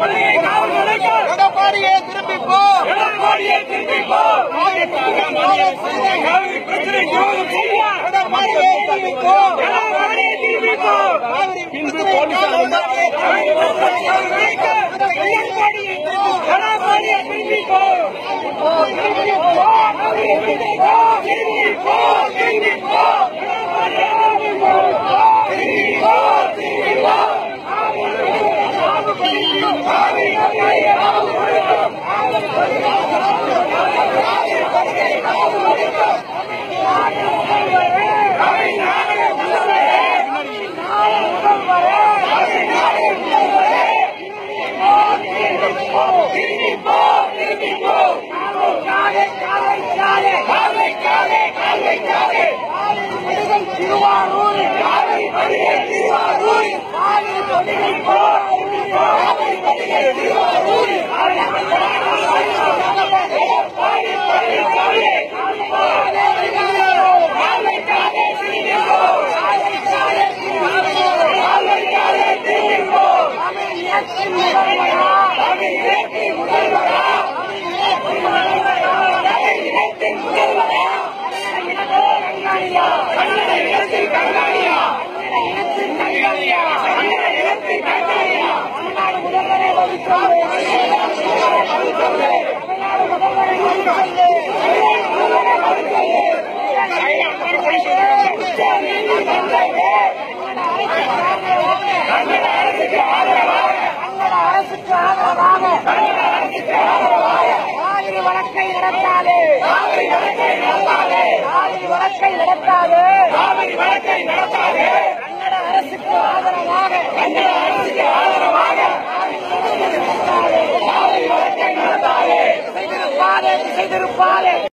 பள்ளியை காவல்களுக்கு எடப்பாடியே திரும்பி போ எடப்பாடியை திரும்பி போ காவிரி பிரச்சனை விரோதம் செய்ய எடப்பாடியே திரும்பி போ எடப்பாடியை திரும்பி போ பின்பு போலீசார் எடப்பாடியை திரும்பி போ திரும்பி போ திரும்பி போ திரும்பி போ திரும்பி போ திரும்பி போ திரும்பி போ திரும்பி போ அரசுக்கு ஆதரவாக காவிரி வழக்கை நடத்தாதே காவிரி வழக்கை நடத்தாதே காவிரி வழக்கை நடத்தாதே கன்னட அரசுக்கு ஆதரவாக கன்னட அரசுக்கு ஆதரவாக செய்திருப்பாரே செய்திருப்பாரே